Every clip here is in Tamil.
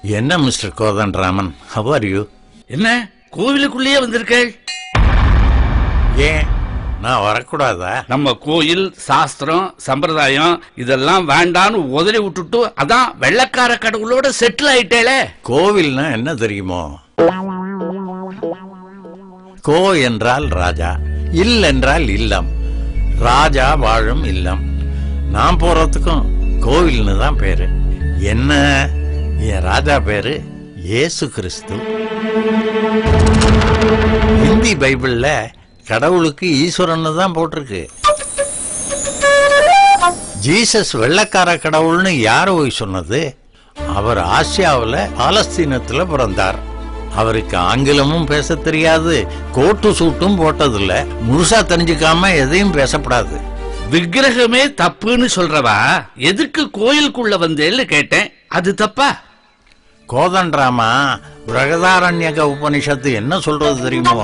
என்ன mister Kothandaraman how are you என்ன கோவிலுக்குள்ளேயே வந்திருக்கேள் ஏன் நான் வரக்கூடாதா நம்ம கோயில் சாஸ்திரம் சம்பிரதாயம் இதெல்லாம் வேண்டான்னு உதறி விட்டுட்டு அதான் வெள்ளக்கார கடவுளோட செட்டில் ஆயிட்டேளே கோவில்னா என்ன தெரியுமோ கோ என்றால் ராஜா இல் என்றால் இல்லம் ராஜா வாழும் இல்லம் நான் போறதுக்கும் கோவில்னு தான் பேரு என்ன என் ராஜா பேரு இயேசு கிறிஸ்து ஹிந்தி பைபிள்ல கடவுளுக்கு ஈஸ்வரன்னு தான் போட்டிருக்கு ஜீசஸ் வெள்ளக்கார கடவுள்னு யார் போய் சொன்னது அவர் ஆசியாவுல பாலஸ்தீனத்துல பிறந்தார் அவருக்கு ஆங்கிலமும் பேச தெரியாது கோட்டு சூட்டும் போட்டதில்ல முழுசா தெரிஞ்சுக்காம எதையும் பேசப்படாது விக்கிரகமே தப்புன்னு சொல்றவா எதுக்கு கோயிலுக்குள்ள வந்தேன்னு கேட்டேன் அது தப்பா கோதண்டராமா பிரகதாரண்யக உபனிஷத்து என்ன சொல்றது தெரியுமோ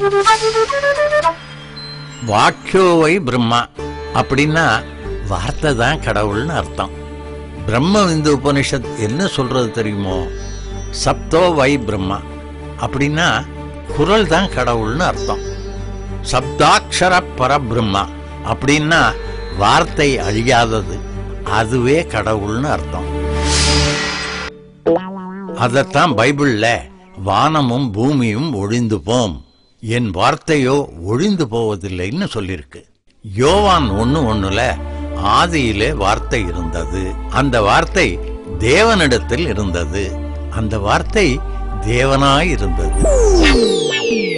வாக்கியோவை பிரம்மா அப்படின்னா வார்த்தை தான் கடவுள்னு அர்த்தம் பிரம்ம விந்து உபனிஷத் என்ன சொல்றது தெரியுமோ சப்தோ வை பிரம்மா அப்படின்னா குரல் தான் கடவுள்னு அர்த்தம் சப்தாட்சர பரபிரம்மா அப்படின்னா வார்த்தை அழியாதது அதுவே கடவுள்னு அர்த்தம் அதத்தான் பைபிள்ல வானமும் பூமியும் ஒழிந்து போம் என் வார்த்தையோ ஒழிந்து போவதில்லைன்னு சொல்லிருக்கு யோவான் ஒண்ணு ஒண்ணுல ஆதியிலே வார்த்தை இருந்தது அந்த வார்த்தை தேவனிடத்தில் இருந்தது அந்த வார்த்தை தேவனாய் இருந்தது